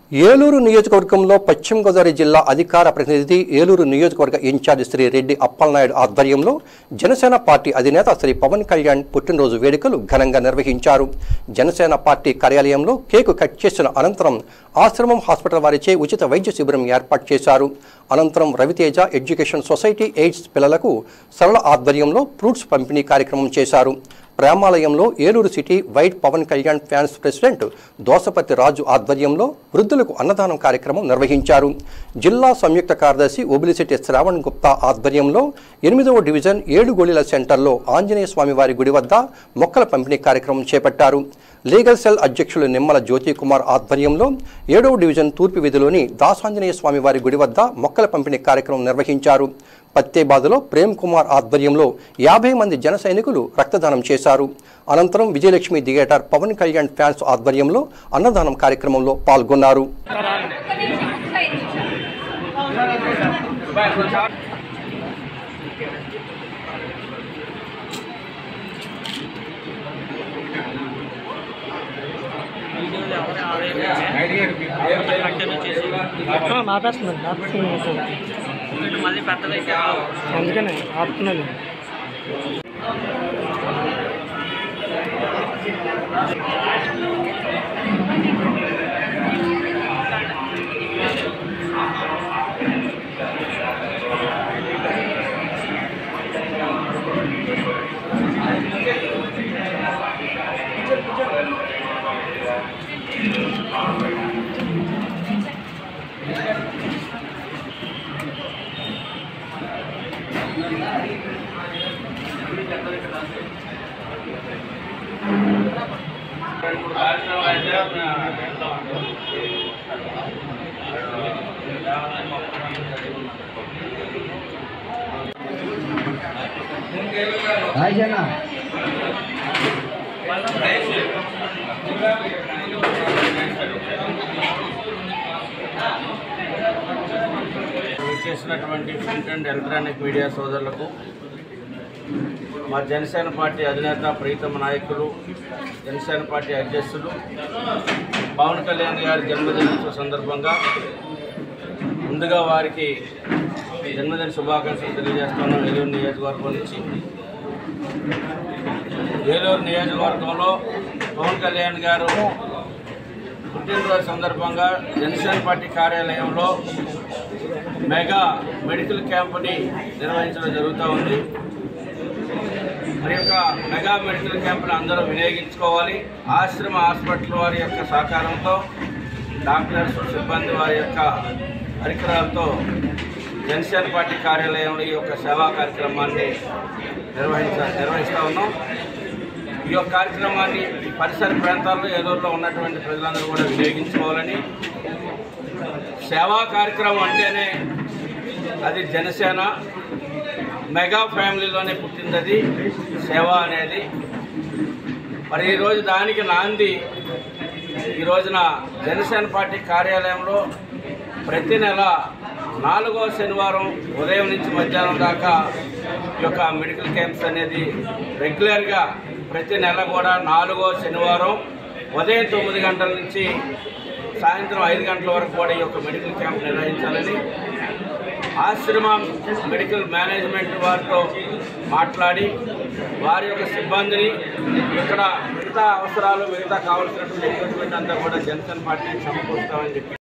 ఏలూరు నియోజకవర్గంలో పశ్చిమ గోదావరి జిల్లా అధికార ప్రతినిధి ఏలూరు నియోజకవర్గ ఇన్ఛార్జ్ శ్రీ రెడ్డి అప్పలనాయుడు ఆధ్వర్యంలో జనసేన పార్టీ అధినేత శ్రీ పవన్ కళ్యాణ్ పుట్టినరోజు వేడుకలు ఘనంగా నిర్వహించారు జనసేన పార్టీ కార్యాలయంలో కేకు కట్ చేసిన అనంతరం ఆశ్రమం హాస్పిటల్ వారిచే ఉచిత వైద్య శిబిరం ఏర్పాటు చేశారు అనంతరం రవితేజ ఎడ్యుకేషన్ సొసైటీ ఎయిడ్స్ పిల్లలకు సరళ ఆధ్వర్యంలో ఫ్రూట్స్ పంపిణీ కార్యక్రమం చేశారు ప్రేమాలయంలో ఏలూరు సిటీ వైట్ పవన్ కళ్యాణ్ ఫ్యాన్స్ ప్రెసిడెంట్ దోసపతి రాజు ఆధ్వర్యంలో వృద్ధులకు అన్నదానం కార్యక్రమం నిర్వహించారు జిల్లా సంయుక్త కార్యదర్శి ఒబిలిసిటీ శ్రావణ్ గుప్తా ఆధ్వర్యంలో ఎనిమిదవ డివిజన్ ఏడుగోళిల సెంటర్లో ఆంజనేయ స్వామి వారి గుడి వద్ద మొక్కల పంపిణీ కార్యక్రమం చేపట్టారు లీగల్ సెల్ అధ్యక్షులు నిమ్మల జ్యోతి కుమార్ ఆధ్వర్యంలో ఏడవ డివిజన్ తూర్పు వీధిలోని దాసాంజనేయ స్వామి వారి గుడి వద్ద మొక్కల పంపిణీ కార్యక్రమం నిర్వహించారు పత్తేబాదులో ప్రేమ్ కుమార్ ఆధ్వర్యంలో యాభై మంది జన సైనికులు రక్తదానం చేశారు అనంతరం విజయలక్ష్మి థియేటర్ పవన్ కళ్యాణ్ ఫ్యాన్స్ ఆధ్వర్యంలో అన్నదానం కార్యక్రమంలో పాల్గొన్నారు ఆపేస్తున్నాను ఆపుతున్నాను మళ్ళీ పెద్దదైతే అందుకనే ఆపుతున్నాను చేసినటువంటి ప్రింట్ అండ్ ఎలక్ట్రానిక్ మీడియా సోదరులకు మా జనసేన పార్టీ అధినేత ప్రీతమ నాయకులు జనసేన పార్టీ అధ్యక్షులు పవన్ కళ్యాణ్ గారి జన్మదినోత్సవ సందర్భంగా ముందుగా వారికి జన్మదిన శుభాకాంక్షలు తెలియజేస్తున్నాం ఏలూరు నియోజకవర్గం నుంచి ఏలూరు నియోజకవర్గంలో పవన్ కళ్యాణ్ గారు పుట్టినరోజు సందర్భంగా జనసేన పార్టీ కార్యాలయంలో మెగా మెడికల్ క్యాంపుని నిర్వహించడం జరుగుతూ ఉంది మరి యొక్క మెగా మెడికల్ క్యాంపుని అందరూ వినియోగించుకోవాలి ఆశ్రమ హాస్పిటల్ వారి యొక్క సహకారంతో డాక్టర్స్ సిబ్బంది వారి యొక్క పరికరాలతో జనసేన పార్టీ కార్యాలయంలో ఈ యొక్క సేవా కార్యక్రమాన్ని నిర్వహించ నిర్వహిస్తూ ఉన్నాం ఈ యొక్క కార్యక్రమాన్ని పరిసర ప్రాంతాల్లో ఏలూరులో ఉన్నటువంటి ప్రజలందరూ కూడా వినియోగించుకోవాలని సేవా కార్యక్రమం అంటేనే అది జనసేన మెగా ఫ్యామిలీలోనే పుట్టింది అది సేవ అనేది మరి ఈరోజు దానికి నాంది ఈ రోజున జనసేన పార్టీ కార్యాలయంలో ప్రతి నెల నాలుగో శనివారం ఉదయం నుంచి మధ్యాహ్నం దాకా ఈ యొక్క మెడికల్ క్యాంప్స్ అనేది రెగ్యులర్గా ప్రతి నెల కూడా నాలుగో శనివారం ఉదయం తొమ్మిది గంటల నుంచి సాయంత్రం ఐదు గంటల వరకు కూడా ఈ యొక్క మెడికల్ క్యాంప్ నిర్వహించాలని ఆశ్రమం మెడికల్ మేనేజ్మెంట్ వారితో మాట్లాడి వారి యొక్క సిబ్బందిని ఇక్కడ మిగతా అవసరాలు మిగతా కావాల్సినటువంటి ఎక్విప్మెంట్ అంతా కూడా జనసేన పార్టీకి సమకూరుస్తామని చెప్పి